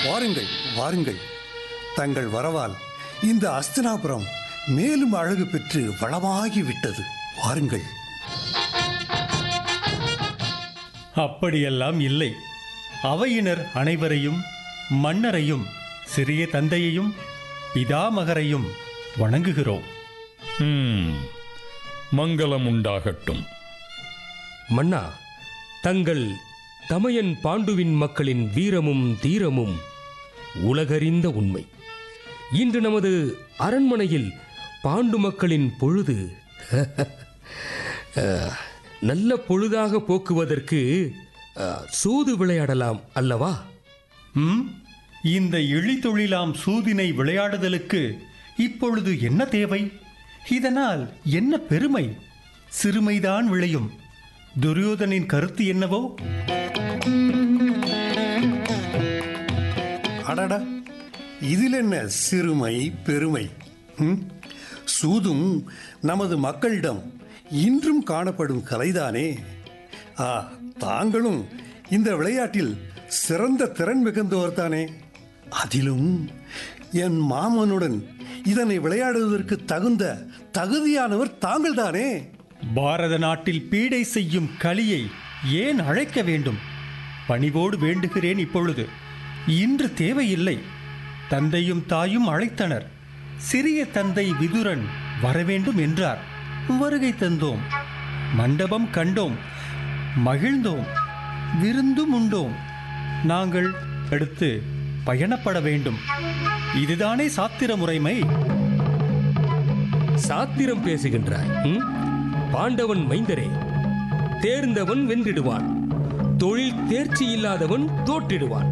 வாருங்கள் வாருங்கள் தங்கள் வரவால் இந்த அஸ்தினாபுரம் மேலும் அழகு பெற்று வளமாகி விட்டது வாருங்கள் அப்படியெல்லாம் இல்லை அவையினர் அனைவரையும் மன்னரையும் சிறிய தந்தையையும் பிதாமகரையும் வணங்குகிறோம் ம், மங்களம் உண்டாகட்டும் மன்னா தங்கள் தமையன் பாண்டுவின் மக்களின் வீரமும் தீரமும் உலகறிந்த உண்மை இன்று நமது அரண்மனையில் பாண்டு மக்களின் பொழுது அஹ், நல்ல பொழுதாக போக்குவதற்கு அஹ், சூது விளையாடலாம் அல்லவா ம் இந்த இழிதொழிலாம் சூதினை விளையாடுதலுக்கு இப்பொழுது என்ன தேவை இதனால் என்ன பெருமை சிறுமைதான் விளையும் துரியோதனின் கருத்து என்னவோ அடடா இதில் என்ன சிறுமை பெருமை ம்? சூதும் நமது மக்களிடம் இன்றும் காணப்படும் கலைதானே ஆ தாங்களும் இந்த விளையாட்டில் சிறந்த திறன் மிகுந்தவர் தானே அதிலும் என் மாமனுடன் இதனை விளையாடுவதற்கு தகுந்த தகுதியானவர் தாங்கள்தானே பாரத நாட்டில் பீடை செய்யும் கலியை ஏன் அழைக்க வேண்டும் பணிவோடு வேண்டுகிறேன் இப்பொழுது இன்று தேவையில்லை தந்தையும் தாயும் அழைத்தனர் சிறிய தந்தை விதுரன் வரவேண்டும் என்றார் வருகை தந்தோம் மண்டபம் கண்டோம் மகிழ்ந்தோம் விருந்தும் உண்டோம் நாங்கள் அடுத்து பயணப்பட வேண்டும் இதுதானே சாத்திர முறைமை சாத்திரம் பேசுகின்றாய் ம்? பாண்டவன் மைந்தரே தேர்ந்தவன் வென்றிடுவான் தொழில் தேர்ச்சி இல்லாதவன் தோற்றிடுவான்